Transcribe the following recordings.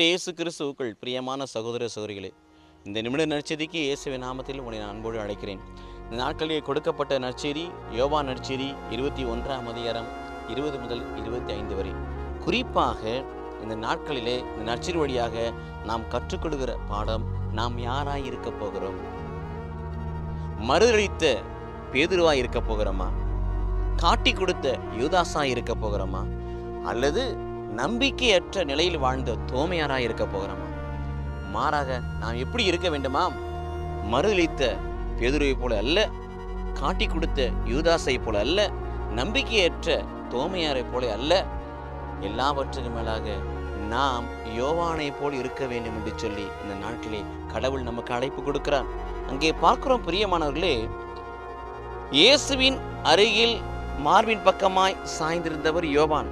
கர்த்தர் இயேசு கிறிஸ்துவுக்குள் பிரியமான சகோதர சகோதரிகளே இந்த நிமிட நற்செய்திக்கு இயேசுவின் நாமத்தில் உன்னை நான் அன்போடு அழைக்கிறேன் இந்த நாட்களிலே கொடுக்கப்பட்ட நற்செய்தி யோவா நற்செய்தி இருபத்தி ஒன்றாம் அதிகாரம் இருபது முதல் இருபத்தி ஐந்து வரை குறிப்பாக இந்த நாட்களிலே இந்த நற்செய்தி வழியாக நாம் கற்றுக்கொள்கிற பாடம் நாம் யாராய் இருக்க போகிறோம் மறுதளித்த பேதுருவாய் இருக்க போகிறோமா காட்டி கொடுத்த யூதாசா இருக்க போகிறோமா அல்லது நம்பிக்கையற்ற நிலையில் வாழ்ந்த தோமையாராய் இருக்க போகிறோமா மாறாக நாம் எப்படி இருக்க வேண்டுமா மறுதளித்த பேதுருவை போல அல்ல காட்டி கொடுத்த யூதாசை போல அல்ல நம்பிக்கையற்ற தோமையாரை போல அல்ல எல்லாவற்றுக்கும் மேலாக நாம் யோவானை போல் இருக்க வேண்டும் என்று சொல்லி இந்த நாட்டிலே கடவுள் நமக்கு அழைப்பு கொடுக்கிறார் அங்கே பார்க்கிறோம் பிரியமானவர்களே இயேசுவின் அருகில் மார்பின் பக்கமாய் சாய்ந்திருந்தவர் யோவான்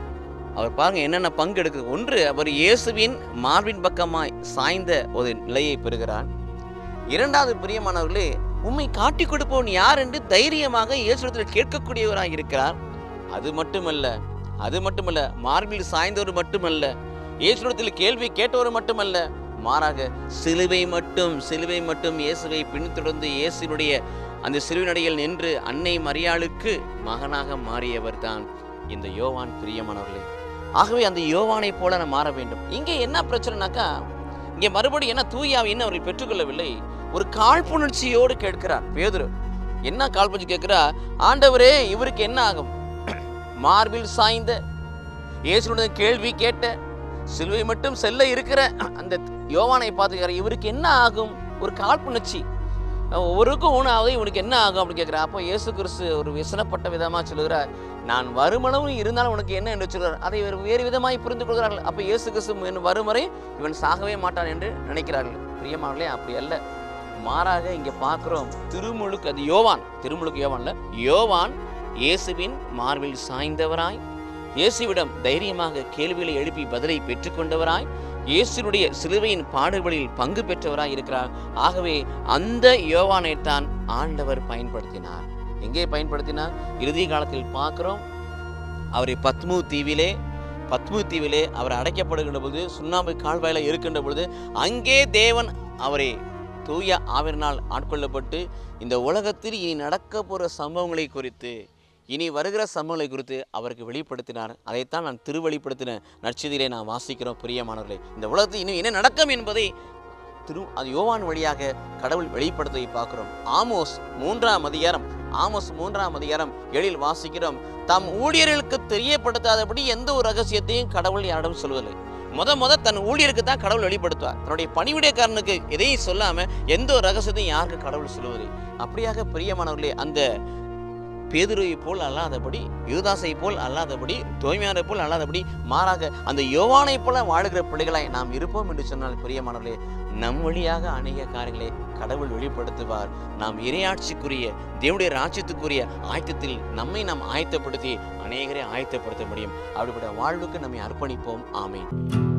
அவர் பாருங்க என்னென்ன பங்கு எடுக்குது ஒன்று அவர் இயேசுவின் மார்பின் பக்கமாய் சாய்ந்த ஒரு நிலையை பெறுகிறார் இரண்டாவது பிரியமானவர்களே உம்மை காட்டி கொடுப்பவன் யார் என்று தைரியமாக இயேசுடத்தில் கேட்கக்கூடியவராக இருக்கிறார் அது மட்டுமல்ல அது மட்டுமல்ல மார்பில் சாய்ந்தவர் மட்டுமல்ல இயேசுடத்தில் கேள்வி கேட்டவர் மட்டுமல்ல மாறாக சிலுவை மட்டும் சிலுவை மட்டும் இயேசுவை பின்தொடர்ந்து இயேசுனுடைய அந்த சிலுவினடியில் நின்று அன்னை மரியாளுக்கு மகனாக மாறியவர் தான் இந்த யோவான் பிரியமானவர்களே ஆகவே அந்த யோவானை போல நாம் மாற வேண்டும் இங்கே என்ன பிரச்சனைனாக்கா இங்கே மறுபடியும் என்ன தூயாவை இன்னும் அவர்கள் பெற்றுக்கொள்ளவில்லை ஒரு காழ்ப்புணர்ச்சியோடு கேட்கிறார் பேதுரு என்ன காழ்ப்புணர்ச்சி கேட்கிறா ஆண்டவரே இவருக்கு என்ன ஆகும் மார்பில் சாய்ந்த இயேசுடைய கேள்வி கேட்ட சிலுவை மட்டும் செல்ல இருக்கிற அந்த யோவானை பார்த்துக்கிற இவருக்கு என்ன ஆகும் ஒரு காழ்ப்புணர்ச்சி ஒவ்வொருக்கும் ஊனாவது இவனுக்கு என்ன ஆகும் அப்படின்னு கேட்குறா அப்போ இயேசு கிறிஸ்து ஒரு விசனப்பட்ட விதமாக சொல்லுகிறார் நான் வருமளவும் இருந்தாலும் உனக்கு என்ன என்று சொல்கிறார் அதை வேறு வேறு விதமாய் புரிந்து கொள்கிறார்கள் அப்போ இயேசு கிறிஸ்து என் வருமுறை இவன் சாகவே மாட்டான் என்று நினைக்கிறார்கள் பிரியமானே அப்படி அல்ல மாறாக இங்கே பார்க்குறோம் திருமுழுக்கு அது யோவான் திருமுழுக்கு யோவான்ல யோவான் இயேசுவின் மார்பில் சாய்ந்தவராய் இயேசுவிடம் தைரியமாக கேள்விகளை எழுப்பி பதிலை பெற்றுக்கொண்டவராய் இயேசுனுடைய சிலுவையின் பாடுகளில் பங்கு பெற்றவராய் இருக்கிறார் ஆகவே அந்த யோவானைத்தான் ஆண்டவர் பயன்படுத்தினார் எங்கே பயன்படுத்தினார் இறுதி காலத்தில் பார்க்கிறோம் அவரை பத்மு தீவிலே பத்மு தீவிலே அவர் அடைக்கப்படுகின்ற பொழுது சுண்ணாம்பு கால்வாயில இருக்கின்ற பொழுது அங்கே தேவன் அவரை தூய ஆவிரனால் ஆட்கொள்ளப்பட்டு இந்த உலகத்தில் இனி நடக்க போகிற சம்பவங்களை குறித்து இனி வருகிற சம்பவங்களை குறித்து அவருக்கு வெளிப்படுத்தினார் அதைத்தான் நான் திருவெளிப்படுத்தின நற்செய்தியிலே நான் வாசிக்கிறோம் பிரியமானவர்களே இந்த உலகத்தில் இனி என்ன நடக்கும் என்பதை திரு அது யோவான் வழியாக கடவுள் வெளிப்படுத்துவதை பார்க்கிறோம் ஆமோஸ் மூன்றாம் அதிகாரம் ஆமோஸ் மூன்றாம் அதிகாரம் எழில் வாசிக்கிறோம் தம் ஊழியர்களுக்கு தெரியப்படுத்தாதபடி எந்த ஒரு ரகசியத்தையும் கடவுள் யாரிடம் சொல்வதில்லை முத முத தன் ஊழியருக்கு தான் கடவுள் வெளிப்படுத்துவார் தன்னுடைய பணிவிடைக்காரனுக்கு எதையும் சொல்லாம எந்த ஒரு ரகசியத்தையும் யாருக்கு கடவுள் சொல்லுவது அப்படியாக பிரியமானவர்களே அந்த பேதுருவை போல் அல்லாதபடி யூதாசை போல் அல்லாதபடி தூய்மையாரை போல் அல்லாதபடி மாறாக அந்த யோவானை போல வாழுகிற பிள்ளைகளாய் நாம் இருப்போம் என்று சொன்னால் பிரியமானவர்களே நம் வழியாக அநேக காரியங்களை கடவுள் வெளிப்படுத்துவார் நாம் இறையாட்சிக்குரிய தேவனுடைய ராஜ்யத்துக்குரிய ஆயத்தத்தில் நம்மை நாம் ஆயத்தப்படுத்தி அநேகரை ஆயத்தப்படுத்த முடியும் அப்படிப்பட்ட வாழ்வுக்கு நம்மை அர்ப்பணிப்போம் ஆமேன்